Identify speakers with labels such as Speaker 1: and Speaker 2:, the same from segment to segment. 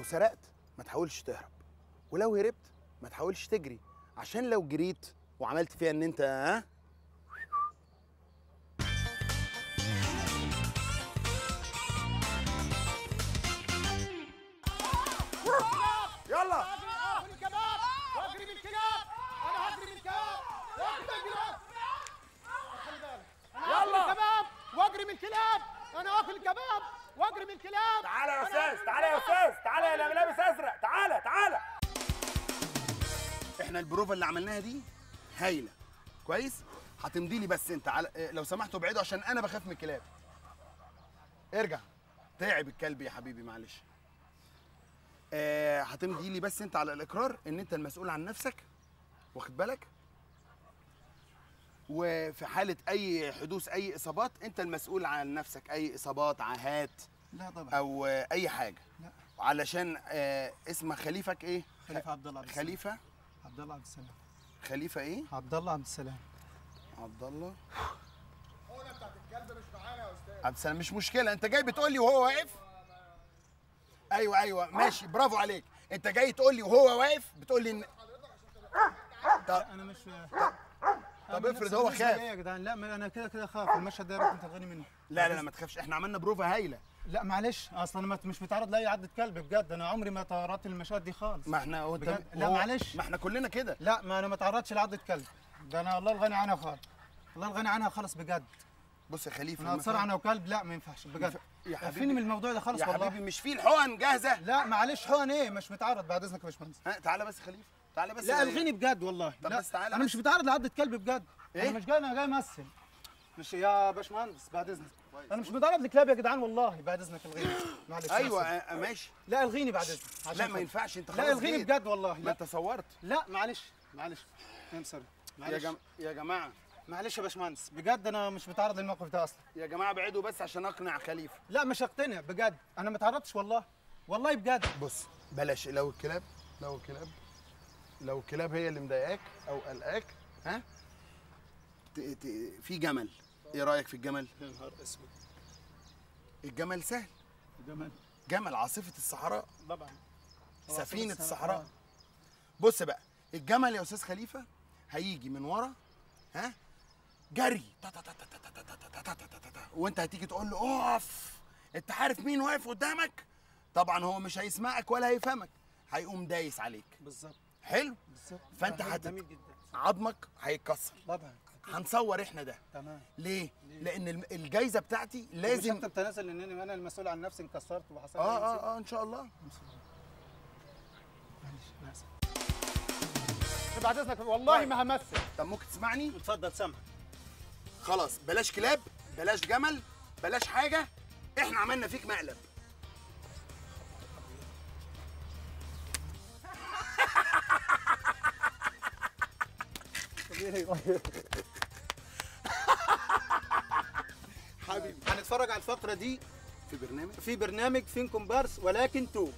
Speaker 1: سرقت ما تحاولش تهرب ولو هربت ما تحاولش تجري عشان لو جريت وعملت فيها ان انت ها يلا
Speaker 2: اكل الكباب واجري من الكلاب انا هجري من الكلاب واجري من الكلاب خلي بالك انا اكل الكباب واجري من الكلاب انا اكل الكباب واجري من الكلاب
Speaker 1: تعالى يا استاذ تعالى يا استاذ تعالى يا لابس ازرق تعالى تعالى احنا البروفه اللي عملناها دي هايله كويس هتمضي لي بس انت على اه، لو سمحتوا ابعدوا عشان انا بخاف من الكلاب ارجع تعب الكلب يا حبيبي معلش آه هتمضي لي بس انت على الاقرار ان انت المسؤول عن نفسك واخد بالك وفي حاله اي حدوث اي اصابات انت المسؤول عن نفسك اي اصابات عاهات
Speaker 3: لا طبعا
Speaker 1: او آه، اي حاجه
Speaker 3: لا.
Speaker 1: علشان آه اسم خليفك ايه
Speaker 3: خليفه عبد الله عبد السلام
Speaker 1: خليفه
Speaker 3: عبد الله عبد السلام
Speaker 1: خليفه ايه
Speaker 3: عبد الله عبد السلام
Speaker 1: عبد الله
Speaker 2: الحقنه بتاعت الكلب مش معانا يا استاذ
Speaker 1: عبد السلام مش مشكله انت جاي بتقول لي وهو واقف ايوه ايوه ماشي برافو عليك انت جاي تقول لي وهو واقف بتقول لي ان
Speaker 3: انا مش
Speaker 1: طب افرض هو خاف
Speaker 3: يا جدعان لا ما انا كده كده خاف المشهد ده انت تغني منه
Speaker 1: لا لا لا ما تخافش احنا عملنا بروفا هايله
Speaker 3: لا معلش اصلا انا مش متعرض لاي عضة كلب بجد انا عمري ما تعرضت للمشاهد دي خالص
Speaker 1: ما احنا هو
Speaker 3: بجد؟ لا
Speaker 1: هو-
Speaker 3: معلش.
Speaker 1: ما احنا كلنا كده
Speaker 3: لا ما انا ما تعرضتش لعضة كلب ده انا الله الغني عنها خالص الله الغني عنها خالص بجد
Speaker 1: بص يا خليفه
Speaker 3: انا اتصارع انا وكلب لا ما ينفعش بجد
Speaker 1: يا حبيبي.
Speaker 3: فيني من الموضوع ده خالص
Speaker 1: يا
Speaker 3: والله
Speaker 1: حبيبي مش في الحقن جاهزه
Speaker 3: لا معلش حقن ايه مش متعرض بعد اذنك يا باشمهندس
Speaker 1: ها تعالى بس يا خليفه تعالى بس
Speaker 3: لا
Speaker 1: يا-
Speaker 3: الغيني بجد والله
Speaker 1: طب
Speaker 3: لا
Speaker 1: بس تعالى
Speaker 3: انا
Speaker 1: بس.
Speaker 3: مش متعرض لعضة كلب بجد
Speaker 1: إيه؟
Speaker 3: انا مش جاي انا جاي امثل مش يا باشمهندس بعد اذنك انا مش متعرض لكلاب يا جدعان والله بعد اذنك الغيني معلش
Speaker 1: ايوه
Speaker 3: أنا آسف.
Speaker 1: آه، ماشي
Speaker 3: لا الغيني بعد اذنك عشان
Speaker 1: لا ما
Speaker 3: خاطر.
Speaker 1: ينفعش انت
Speaker 3: لا
Speaker 1: خلاص
Speaker 3: الغيني
Speaker 1: جيت.
Speaker 3: بجد والله
Speaker 1: ما
Speaker 3: لا
Speaker 1: انت صورت
Speaker 3: لا معلش معلش ام سوري
Speaker 1: يا
Speaker 3: معلش
Speaker 1: جم... يا جماعه
Speaker 3: معلش يا باشمهندس بجد انا مش متعرض للموقف ده اصلا
Speaker 1: يا جماعه ابعدوا بس عشان اقنع خليفه
Speaker 3: لا مش هقتنع بجد انا ما تعرضتش والله والله بجد
Speaker 1: بص بلاش لو الكلاب لو الكلاب لو الكلاب هي اللي مضايقاك او قلقاك ها ت... ت... في جمل ايه رايك في الجمل
Speaker 3: يا نهار اسود
Speaker 1: الجمل سهل
Speaker 3: جمال
Speaker 1: جمل عاصفه الصحراء
Speaker 3: طبعا هو
Speaker 1: سفينه
Speaker 3: عاصفة
Speaker 1: الصحراء
Speaker 3: الصحراء.
Speaker 1: بص بقى الجمل يا استاذ خليفه هيجي من ورا ها جري تا تا تا تا تا تا تا تا تا تا تا تا تا. وانت هتيجي تقول له اقف انت عارف مين واقف قدامك طبعا هو مش هيسمعك ولا هيفهمك هيقوم دايس عليك
Speaker 3: بالظبط
Speaker 1: حلو
Speaker 3: بالظبط
Speaker 1: فانت
Speaker 3: ده
Speaker 1: هت-
Speaker 3: جميل جدا
Speaker 1: عظمك هيتكسر
Speaker 3: طبعا
Speaker 1: هنصور احنا ده
Speaker 3: تمام
Speaker 1: ليه لان الم- الجايزه بتاعتي
Speaker 3: لازم
Speaker 1: لازم
Speaker 3: انت بتنازل ان انا المسؤول عن نفسي انكسرت وحصل
Speaker 1: اه
Speaker 3: لي مصيبة.
Speaker 1: اه اه ان شاء الله
Speaker 3: معلش انا اسف
Speaker 2: بعد اذنك والله
Speaker 1: طيب.
Speaker 2: ما همثل
Speaker 1: طب ممكن تسمعني
Speaker 3: اتفضل سامحك
Speaker 1: خلاص بلاش كلاب بلاش جمل بلاش حاجه احنا عملنا فيك مقلب حبيبي
Speaker 3: هنتفرج على الفقره دي
Speaker 1: في برنامج
Speaker 3: في برنامج فين كومبارس ولكن تو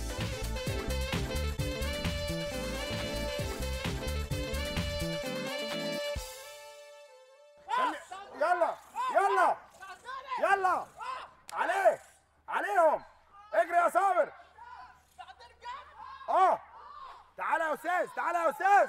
Speaker 1: يلا يلا يلا عليه عليهم اجري يا صابر اه تعالى يا استاذ تعالى يا استاذ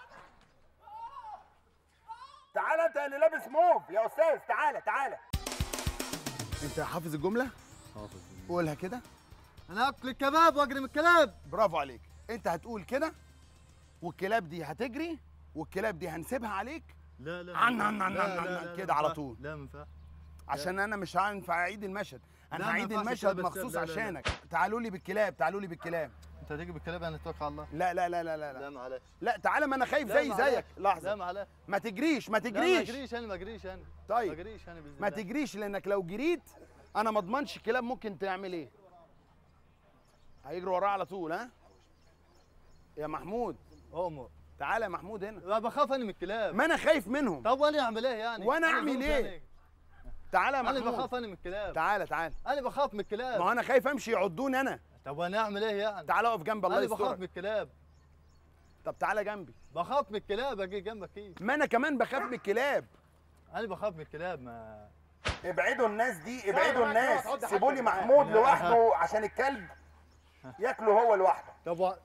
Speaker 1: تعالى انت اللي لابس موف يا استاذ تعالى تعالى انت حافظ الجمله حافظ قولها كده
Speaker 3: انا اكل الكباب واجري من الكلاب
Speaker 1: برافو عليك انت هتقول كده والكلاب دي هتجري والكلاب دي هنسيبها عليك
Speaker 4: لا لا
Speaker 1: عن- عن- عن-
Speaker 4: لا،
Speaker 1: عن-
Speaker 4: لا،
Speaker 1: عن-
Speaker 4: لا،
Speaker 1: كده
Speaker 4: لا،
Speaker 1: على
Speaker 4: ما
Speaker 1: طول.
Speaker 4: لا ما ينفعش
Speaker 1: عشان انا مش هينفع اعيد المشهد
Speaker 4: لا،
Speaker 1: انا
Speaker 4: ما
Speaker 1: هعيد
Speaker 4: ينفعش
Speaker 1: المشهد
Speaker 4: كده بس
Speaker 1: مخصوص
Speaker 4: لا، لا، لا.
Speaker 1: عشانك تعالوا لي بالكلاب تعالوا لي بالكلاب
Speaker 4: انت هتيجي بالكلام انا اتوكل على الله
Speaker 1: لا لا لا لا لا
Speaker 4: لا
Speaker 1: لا,
Speaker 4: معلش
Speaker 1: لا تعالى ما انا خايف
Speaker 4: لا،
Speaker 1: زي
Speaker 4: معلش.
Speaker 1: زيك
Speaker 4: لا
Speaker 1: لحظه
Speaker 4: معلش
Speaker 1: ما تجريش ما
Speaker 4: لا ما
Speaker 1: تجريش
Speaker 4: اجريش انا ما اجريش انا
Speaker 1: طيب.
Speaker 4: ما اجريش انا باذن
Speaker 1: ما
Speaker 4: الله
Speaker 1: تجريش لانك لو جريت انا ما اضمنش الكلاب ممكن تعمل ايه هيجروا وراه على طول ها يا محمود
Speaker 4: اؤمر
Speaker 1: تعالى يا محمود هنا
Speaker 4: لا بخاف انا من الكلاب
Speaker 1: ما انا خايف منهم
Speaker 4: طب وانا اعمل ايه يعني
Speaker 1: وأنا
Speaker 4: أنا
Speaker 1: أعمل
Speaker 4: ظروفي
Speaker 1: إيه؟
Speaker 4: يعني.
Speaker 1: تعالى يا
Speaker 4: انا
Speaker 1: محمود
Speaker 4: بخاف انا من الكلاب
Speaker 1: تعالى تعالى
Speaker 4: انا بخاف من
Speaker 1: ما
Speaker 4: الكلاب
Speaker 1: هو انا خايف امشي يعضوني انا
Speaker 4: طب وانا اعمل ايه يعني
Speaker 1: تعالى اقف جنب الله
Speaker 4: انا بخاف من
Speaker 1: يسترك
Speaker 4: الكلاب
Speaker 1: طب تعالى جنبي
Speaker 4: بخاف من الكلاب اجي جنبك كيف
Speaker 1: ما انا كمان بخاف من الكلاب
Speaker 4: انا بخاف من الكلاب ما
Speaker 1: ابعدوا الناس دي
Speaker 2: ابعدوا الناس.
Speaker 1: سيبوا لي محمود
Speaker 4: لا.
Speaker 1: لوحده عشان الكلب ياكله هو لوحده
Speaker 4: طب و...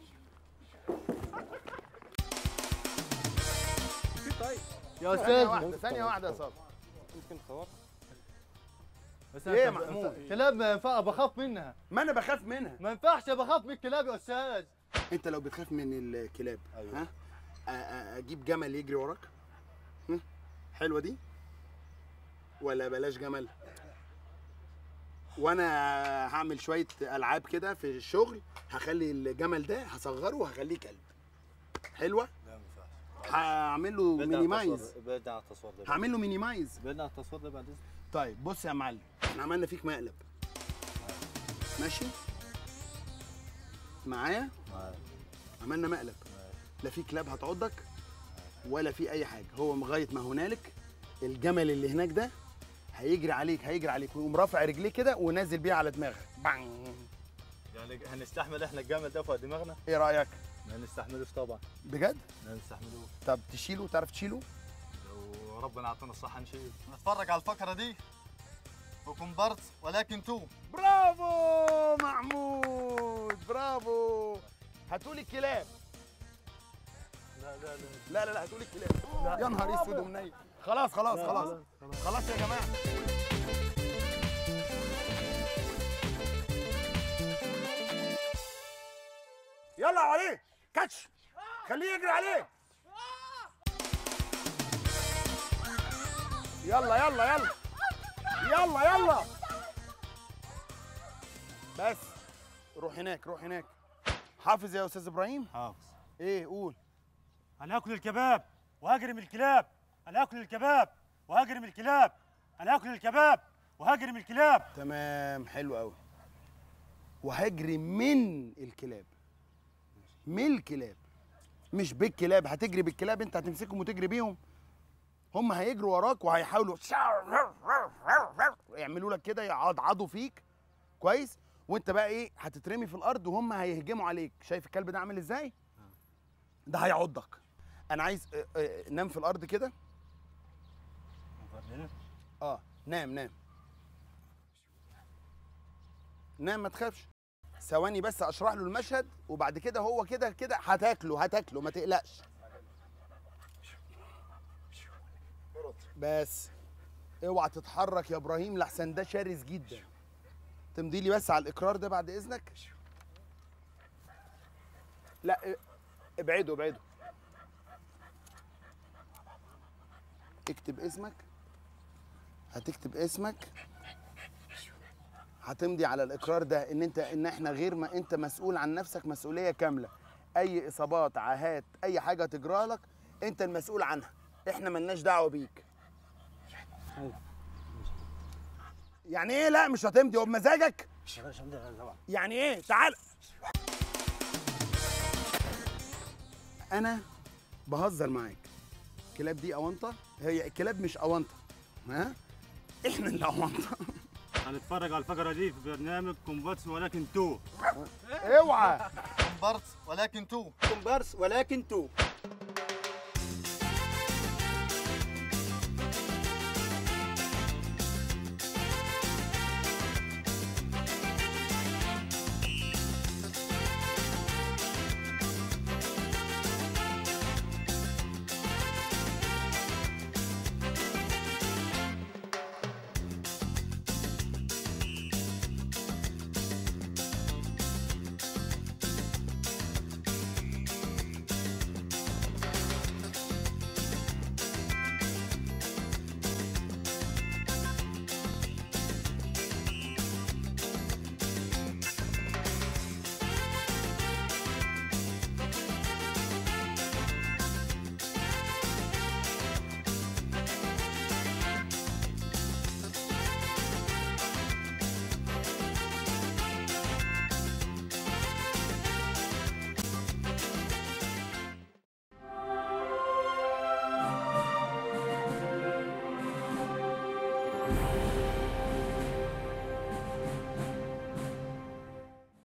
Speaker 4: يا
Speaker 1: ثانيه
Speaker 4: استاذ
Speaker 1: واحده ثانيه واحده يا صابر
Speaker 3: ممكن تصور
Speaker 4: بس
Speaker 1: إيه يا
Speaker 4: أنت-
Speaker 1: محمود؟
Speaker 4: كلاب ما ينفع بخاف منها
Speaker 1: ما انا بخاف منها
Speaker 4: ما ينفعش بخاف من الكلاب يا استاذ
Speaker 1: انت لو بتخاف من الكلاب أيوة. ها أ- أ- اجيب جمل يجري وراك هم؟ حلوه دي ولا بلاش جمل وانا هعمل شويه العاب كده في الشغل هخلي الجمل ده هصغره وهخليه كلب حلوه
Speaker 3: لا ما ينفعش
Speaker 1: هعمل له مينيمايز
Speaker 3: بعدنا عن التصوير ده
Speaker 1: هعمل له مينيمايز
Speaker 3: بعدنا عن التصوير ده بعد اذنك
Speaker 1: طيب بص يا معلم احنا عملنا فيك مقلب ماشي معايا عملنا مقلب لا في كلاب هتعضك ولا في اي حاجه هو لغايه ما هنالك الجمل اللي هناك ده هيجري عليك هيجري عليك ويقوم رافع رجليه كده ونازل بيها على دماغك بان
Speaker 4: يعني هنستحمل احنا الجمل ده فوق دماغنا
Speaker 1: ايه رايك
Speaker 4: ما نستحملوش طبعا
Speaker 1: بجد
Speaker 4: ما نستحملوش
Speaker 1: طب تشيله تعرف تشيله
Speaker 4: لو ربنا اعطانا الصحه نشيل نتفرج على الفقره دي وكمبرت ولكن تو
Speaker 1: برافو محمود برافو هاتولي الكلاب
Speaker 4: لا لا لا
Speaker 1: لا لا لا هاتولي الكلاب يا نهار اسود ومنيل خلاص خلاص خلاص خلاص يا جماعه يلا عليه كاتش خليه يجري عليه يلا يلا يلا يلا يلا بس روح هناك روح هناك حافظ يا استاذ ابراهيم
Speaker 3: حافظ
Speaker 1: ايه قول
Speaker 5: انا اكل الكباب وهجرم الكلاب انا اكل الكباب وهجرم الكلاب انا اكل الكباب وهجرم الكلاب
Speaker 1: تمام حلو قوي وهجري من الكلاب من الكلاب مش بالكلاب هتجري بالكلاب انت هتمسكهم وتجري بيهم هم هيجروا وراك وهيحاولوا يعملوا لك كده يعضعضوا فيك كويس وانت بقى ايه هتترمي في الارض وهم هيهجموا عليك شايف الكلب ده عامل ازاي ده هيعضك انا عايز اه، اه، نام في الارض كده اه نام نام نام ما تخافش ثواني بس اشرح له المشهد وبعد كده هو كده كده هتاكله هتاكله ما تقلقش بس اوعى تتحرك يا ابراهيم لحسن ده شرس جدا تمضي لي بس على الاقرار ده بعد اذنك لا اه، ابعده ابعده اكتب اسمك هتكتب اسمك هتمضي على الاقرار ده ان انت ان احنا غير ما انت مسؤول عن نفسك مسؤوليه كامله اي اصابات عاهات اي حاجه تجرى لك انت المسؤول عنها احنا ملناش دعوه بيك يعني ايه لا مش هتمضي هو بمزاجك يعني ايه تعال انا بهزر معاك الكلاب دي اونطه هي الكلاب مش اونطه ها احنا اللي اونطه
Speaker 5: هنتفرج على الفقره دي في برنامج كومباتس ولكن تو
Speaker 1: اوعى
Speaker 4: كمبرت ولكن تو
Speaker 3: كومبارس ولكن تو